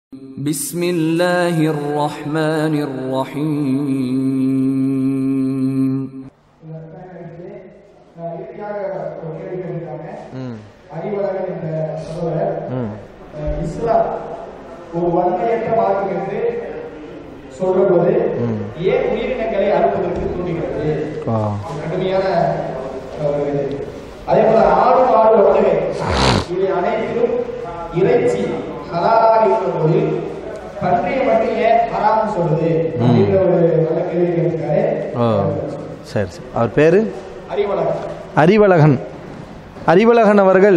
بسم الله الرحمن الرحيم இறுதியாக ஒரு கேள்வி கேட்டிருக்காங்க. அறிவழகன் என்ற சகோதரர் அஹ், இஸ்லாம் ஒரு வன்மையற்ற மார்க்கம் என்று சொல்றபோது ஏன் உயிரினங்களை அறுப்பதற்கு தூண்டுகிறது கடுமையான அஹ், ஒரு இது. அதே போல ஆடு மாடு ஒட்டகை இவை அனைத்திலும் இறைச்சி ஹலாலாக இருக்கும்போது பன்றியை மட்டும் ஏன் ஹராம் சொல்லுது அப்படின்ற ஒரு நல்ல கேள்வி கேட்டிருக்காரு ஓ சரி சரி அவர் பேர் அறிவழகன் அறிவழகன் அறிவழகன் அவர்கள்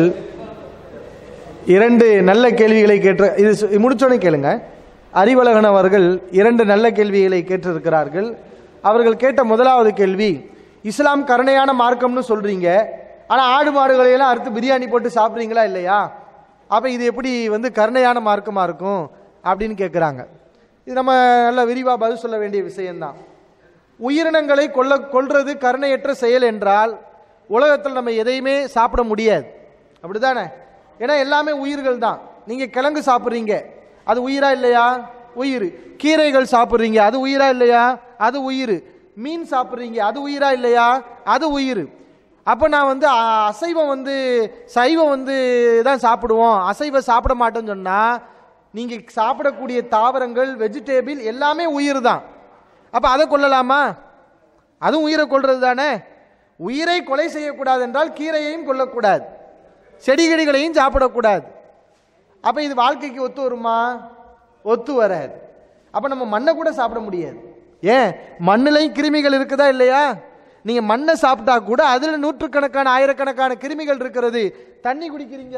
இரண்டு நல்ல கேள்விகளை கேட்ட இது சு- இது முடிச்சோடனே கேளுங்க அறிவழகன் அவர்கள் இரண்டு நல்ல கேள்விகளை கேட்டிருக்கிறார்கள் அவர்கள் கேட்ட முதலாவது கேள்வி இஸ்லாம் கருணையான மார்க்கம்னு சொல்றீங்க ஆனால் ஆடு மாடுகளை எல்லாம் அறுத்து பிரியாணி போட்டு சாப்பிட்றீங்களா இல்லையா அப்போ இது எப்படி வந்து கருணையான மார்க்கமாக இருக்கும் அப்படின்னு கேட்குறாங்க இது நம்ம நல்ல விரிவாக பதில் சொல்ல வேண்டிய விஷயம்தான் உயிரினங்களை கொல்ல கொல்றது கருணையற்ற செயல் என்றால் உலகத்தில் நம்ம எதையுமே சாப்பிட முடியாது அப்படிதானே ஏன்னா எல்லாமே உயிர்கள் தான் நீங்கள் கிழங்கு சாப்பிட்றீங்க அது உயிரா இல்லையா உயிர் கீரைகள் சாப்பிட்றீங்க அது உயிரா இல்லையா அது உயிர் மீன் சாப்பிட்றீங்க அது உயிரா இல்லையா அது உயிர் அப்போ நான் வந்து அ, அசைவம் வந்து சைவம் வந்து தான் சாப்பிடுவோம் அசைவம் சாப்பிட மாட்டேன்னு சொன்னால் நீங்கள் சாப்பிடக்கூடிய தாவரங்கள் வெஜிடேபிள் எல்லாமே உயிர் தான் அப்போ அதை கொல்லலாமா அதுவும் உயிரை கொல்றது தானே உயிரை கொலை செய்யக்கூடாது என்றால் கீரையையும் கொல்லக்கூடாது செடிகடிகளையும் சாப்பிடக்கூடாது அப்போ இது வாழ்க்கைக்கு ஒத்து வருமா ஒத்து வராது அப்போ நம்ம மண்ணை கூட சாப்பிட முடியாது ஏன் மண்ணிலையும் கிருமிகள் இருக்குதா இல்லையா நீங்கள் மண்ணை சாப்பிட்டா கூட அதில் நூற்றுக்கணக்கான ஆயிரக்கணக்கான கிருமிகள் இருக்கிறது தண்ணி குடிக்கிறீங்க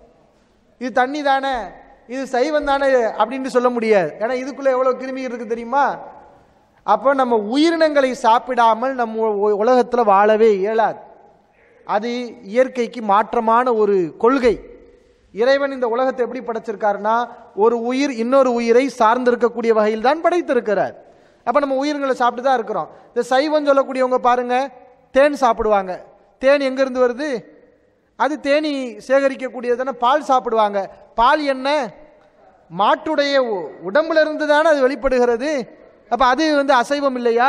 இது தண்ணி தானே இது சைவம் தானே அப்படின்னு சொல்ல முடியாது ஏன்னா இதுக்குள்ள எவ்வளவு கிருமி இருக்கு தெரியுமா அப்போ நம்ம உயிரினங்களை சாப்பிடாமல் நம்ம உ- உலகத்துல வாழவே இயலாது அது இயற்கைக்கு மாற்றமான ஒரு கொள்கை இறைவன் இந்த உலகத்தை எப்படி படைச்சிருக்காருன்னா ஒரு உயிர் இன்னொரு உயிரை சார்ந்திருக்கக்கூடிய வகையில் தான் படைத்திருக்கிறார் அப்ப நம்ம உயிர்களை சாப்பிட்டு தான் இருக்கிறோம் இந்த சைவம் சொல்லக்கூடியவங்க பாருங்க தேன் சாப்பிடுவாங்க தேன் எங்க இருந்து வருது அது தேனி சேகரிக்கக்கூடியதான பால் சாப்பிடுவாங்க பால் என்ன மாட்டுடைய உ- உடம்புல இருந்து தானே அது வெளிப்படுகிறது அப்ப அது வந்து அசைவம் இல்லையா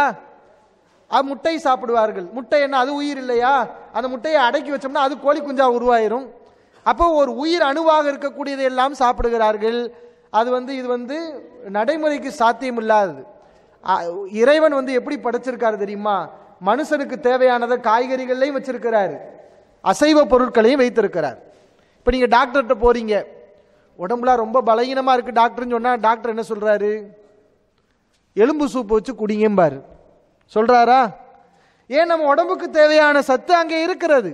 அது முட்டை சாப்பிடுவார்கள் முட்டை என்ன அது உயிர் இல்லையா அந்த முட்டையை அடக்கி வச்சோம்னா அது கோழி குஞ்சா உருவாயிரும் அப்போ ஒரு உயிர் அணுவாக இருக்கக்கூடியதை எல்லாம் சாப்பிடுகிறார்கள் அது வந்து இது வந்து நடைமுறைக்கு சாத்தியம் இல்லாதது அ, இறைவன் வந்து எப்படி படைச்சிருக்காரு தெரியுமா மனுஷனுக்கு தேவையானதை காய்கறிகள்லையும் வச்சிருக்கிறாரு அசைவ பொருட்களையும் வைத்திருக்கிறார் இப்போ நீங்க டாக்டர்கிட்ட போறீங்க உடம்புலாம் ரொம்ப பலகீனமா இருக்கு டாக்டர்னு சொன்னா டாக்டர் என்ன சொல்றாரு எலும்பு சூப்பு வச்சு குடிங்கம்பாரு சொல்றாரா ஏன் நம்ம உடம்புக்கு தேவையான சத்து அங்கே இருக்கிறது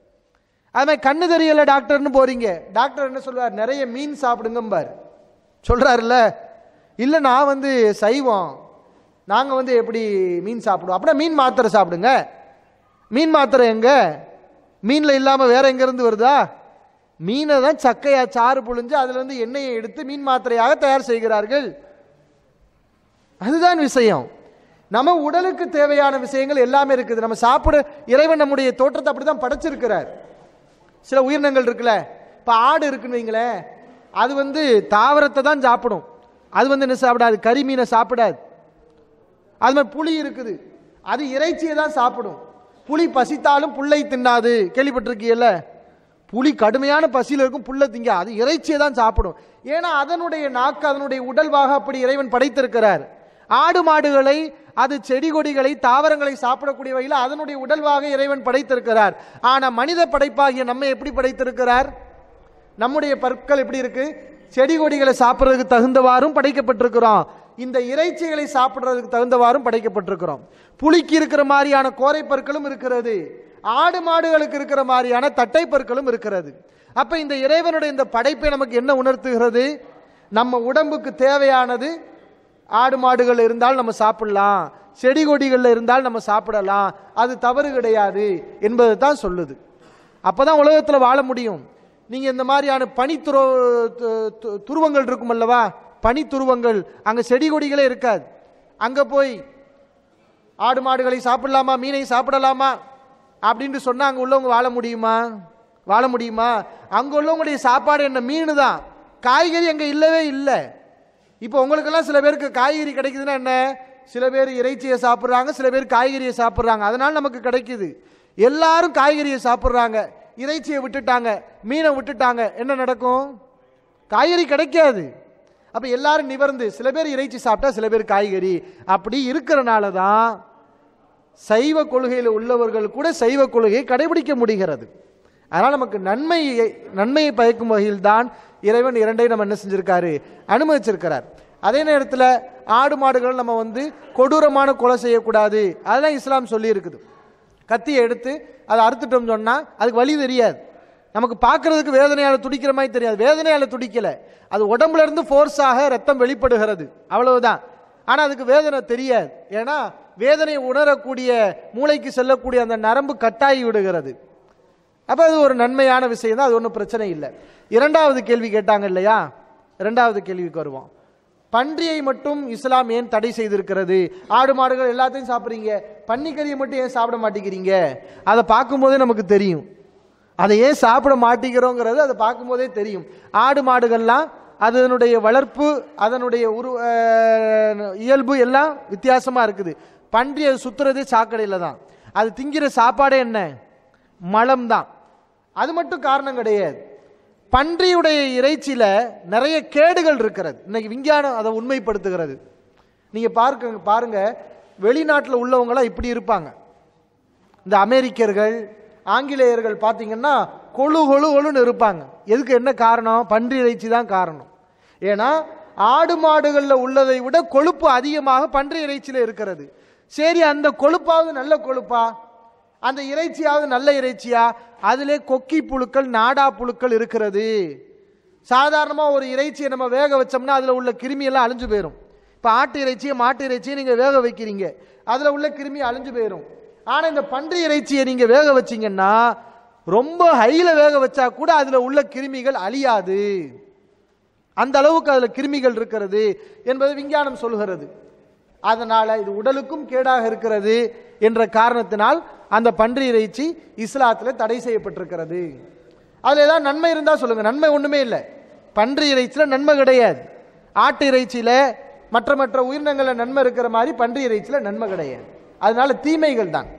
அது மாதிரி கண்ணு தெரியல டாக்டர்னு போறீங்க டாக்டர் என்ன சொல்றாரு நிறைய மீன் சாப்பிடுங்கம்பாரு சொல்றாருல்ல இல்ல நான் வந்து சைவம் நாங்க வந்து எப்படி மீன் சாப்பிடுவோம் அப்படின்னா மீன் மாத்திரை சாப்பிடுங்க மீன் மாத்திரை எங்க மீன்ல இல்லாம வேற எங்க இருந்து வருதா மீனை தான் சக்கையா சாறு புழிஞ்சு அதுல இருந்து எண்ணெயை எடுத்து மீன் மாத்திரையாக தயார் செய்கிறார்கள் அதுதான் விஷயம் நம்ம உடலுக்கு தேவையான விஷயங்கள் எல்லாமே இருக்குது நம்ம சாப்பிட இறைவன் நம்முடைய தோற்றத்தை அப்படிதான் படைச்சிருக்கிறார் சில உயிரினங்கள் இருக்குல்ல இப்போ ஆடு இருக்குன்னு வைங்களேன் அது வந்து தாவரத்தை தான் சாப்பிடும் அது வந்து என்ன சாப்பிடாது கறி மீனை சாப்பிடாது அது மாதிரி புலி இருக்குது அது இறைச்சியை தான் சாப்பிடும் புலி பசித்தாலும் புல்லை தின்னாது கேள்விப்பட்டிருக்கீல்ல புலி கடுமையான பசியில் இருக்கும் புல்லை திங்க அது இறைச்சியை தான் சாப்பிடும் ஏன்னா அதனுடைய நாக்கு அதனுடைய உடல்வாக அப்படி இறைவன் படைத்திருக்கிறார் ஆடு மாடுகளை அது செடி கொடிகளை தாவரங்களை சாப்பிடக்கூடிய வகையில் அதனுடைய உடல்வாக இறைவன் படைத்திருக்கிறார் ஆனா மனித படைப்பாகிய நம்மை எப்படி படைத்திருக்கிறார் நம்முடைய பற்கள் எப்படி இருக்கு செடி கொடிகளை சாப்பிட்றதுக்கு தகுந்தவாறும் படைக்கப்பட்டிருக்கிறோம் இந்த இறைச்சிகளை சாப்பிடுறதுக்கு தகுந்தவாறும் படைக்கப்பட்டிருக்கிறோம் புலிக்கு இருக்கிற மாதிரியான கோரை பற்களும் இருக்கிறது ஆடு மாடுகளுக்கு இருக்கிற மாதிரியான தட்டை பற்களும் இருக்கிறது அப்ப இந்த இறைவனுடைய இந்த படைப்பை நமக்கு என்ன உணர்த்துகிறது நம்ம உடம்புக்கு தேவையானது ஆடு மாடுகள் இருந்தால் நம்ம சாப்பிடலாம் செடி கொடிகளில் இருந்தால் நம்ம சாப்பிடலாம் அது தவறு கிடையாது என்பது தான் சொல்லுது அப்பதான் உலகத்தில் வாழ முடியும் நீங்க இந்த மாதிரியான பனி துரு து- து- துருவங்கள் இருக்கும் அல்லவா பனி துருவங்கள் அங்க செடி கொடிகளே இருக்காது அங்க போய் ஆடு மாடுகளை சாப்பிடலாமா மீனை சாப்பிடலாமா அப்படின்னு சொன்னா அங்க உள்ளவங்க வாழ முடியுமா வாழ முடியுமா அங்க உள்ளவங்களுடைய சாப்பாடு என்ன மீன் தான் காய்கறி அங்க இல்லவே இல்லை இப்போ உங்களுக்கெல்லாம் சில பேருக்கு காய்கறி கிடைக்குதுன்னா என்ன சில பேர் இறைச்சியை சாப்பிட்றாங்க சில பேர் காய்கறியை சாப்பிட்றாங்க அதனால நமக்கு கிடைக்குது எல்லாரும் காய்கறியை சாப்பிட்றாங்க இறைச்சியை விட்டுட்டாங்க மீனை விட்டுட்டாங்க என்ன நடக்கும் காய்கறி கிடைக்காது அப்ப எல்லாரும் நிவர்ந்து சில பேர் இறைச்சி சாப்பிட்டா சில பேர் காய்கறி அப்படி இருக்கிறனால தான் சைவ கொள்கையில் உள்ளவர்கள் கூட சைவ கொள்கையை கடைபிடிக்க முடிகிறது அதனால் நமக்கு நன்மையை நன்மையை பயக்கும் வகையில் தான் இறைவன் இரண்டையும் நம்ம என்ன செஞ்சிருக்காரு அனுமதிச்சிருக்கிறார் அதே நேரத்தில் ஆடு மாடுகள் நம்ம வந்து கொடூரமான கொலை செய்யக்கூடாது அதெல்லாம் இஸ்லாம் சொல்லி இருக்குது கத்தியை எடுத்து அதை அறுத்துட்டோம் சொன்னால் அதுக்கு வலி தெரியாது நமக்கு பார்க்கறதுக்கு வேதனையால் துடிக்கிற மாதிரி தெரியாது வேதனையால் துடிக்கல அது உடம்புல இருந்து ஃபோர்ஸாக ரத்தம் வெளிப்படுகிறது அவ்வளவுதான் ஆனால் அதுக்கு வேதனை தெரியாது ஏன்னா வேதனையை உணரக்கூடிய மூளைக்கு செல்லக்கூடிய அந்த நரம்பு கட்டாயி விடுகிறது அப்போ அது ஒரு நன்மையான விஷயம் தான் அது ஒன்றும் பிரச்சனை இல்லை இரண்டாவது கேள்வி கேட்டாங்க இல்லையா இரண்டாவது கேள்விக்கு வருவோம் பன்றியை மட்டும் இஸ்லாம் ஏன் தடை செய்திருக்கிறது ஆடு மாடுகள் எல்லாத்தையும் சாப்பிட்றீங்க பன்னிக்கறியை மட்டும் ஏன் சாப்பிட மாட்டேங்கிறீங்க அதை பார்க்கும்போதே நமக்கு தெரியும் அதை ஏன் சாப்பிட மாட்டேங்கிறோங்கிறது அதை பார்க்கும்போதே தெரியும் ஆடு மாடுகள்லாம் அதனுடைய வளர்ப்பு அதனுடைய உரு அஹ், இயல்பு எல்லாம் வித்தியாசமாக இருக்குது பன்றி அது சுத்துறதே சாக்கடையில் தான் அது திங்கிற சாப்பாடே என்ன மலம் தான் அது மட்டும் காரணம் கிடையாது பன்றியுடைய இறைச்சியில நிறைய கேடுகள் இருக்கிறது இன்னைக்கு விஞ்ஞானம் அதை உண்மைப்படுத்துகிறது நீங்க பார்க்க பாருங்க வெளிநாட்டில் உள்ளவங்களாம் இப்படி இருப்பாங்க இந்த அமெரிக்கர்கள் ஆங்கிலேயர்கள் பார்த்தீங்கன்னா கொழு கொழு கொழுன்னு இருப்பாங்க எதுக்கு என்ன காரணம் பன்றி இறைச்சி தான் காரணம் ஏன்னா ஆடு மாடுகளில் உள்ளதை விட கொழுப்பு அதிகமாக பன்றி இறைச்சியில் இருக்கிறது சரி அந்த கொழுப்பாவது நல்ல கொழுப்பா அந்த இறைச்சியாவது நல்ல இறைச்சியா அதிலே கொக்கி புழுக்கள் நாடா புழுக்கள் இருக்கிறது சாதாரணமாக ஒரு இறைச்சியை நம்ம வேக வச்சோம்னா அதில் உள்ள கிருமி எல்லாம் அழிஞ்சு போயிடும் இப்போ ஆட்டு இறைச்சியை மாட்டு இறைச்சியை நீங்கள் வேக வைக்கிறீங்க அதில் உள்ள கிருமி அழிஞ்சு போயிடும் ஆனால் இந்த பன்றி இறைச்சியை நீங்கள் வேக வச்சீங்கன்னா ரொம்ப ஹையில் வேக வச்சா கூட அதில் உள்ள கிருமிகள் அழியாது அந்த அளவுக்கு அதில் கிருமிகள் இருக்கிறது என்பது விஞ்ஞானம் சொல்கிறது அதனால இது உடலுக்கும் கேடாக இருக்கிறது என்ற காரணத்தினால் அந்த பன்றி இறைச்சி இஸ்லாத்தில் தடை செய்யப்பட்டிருக்கிறது அதில் ஏதாவது நன்மை இருந்தால் சொல்லுங்க நன்மை ஒன்றுமே இல்லை பன்றி இறைச்சியில் நன்மை கிடையாது ஆட்டு இறைச்சியில் மற்ற மற்ற உயிரினங்களில் நன்மை இருக்கிற மாதிரி பன்றி இறைச்சியில் நன்மை கிடையாது அதனால தீமைகள் தான்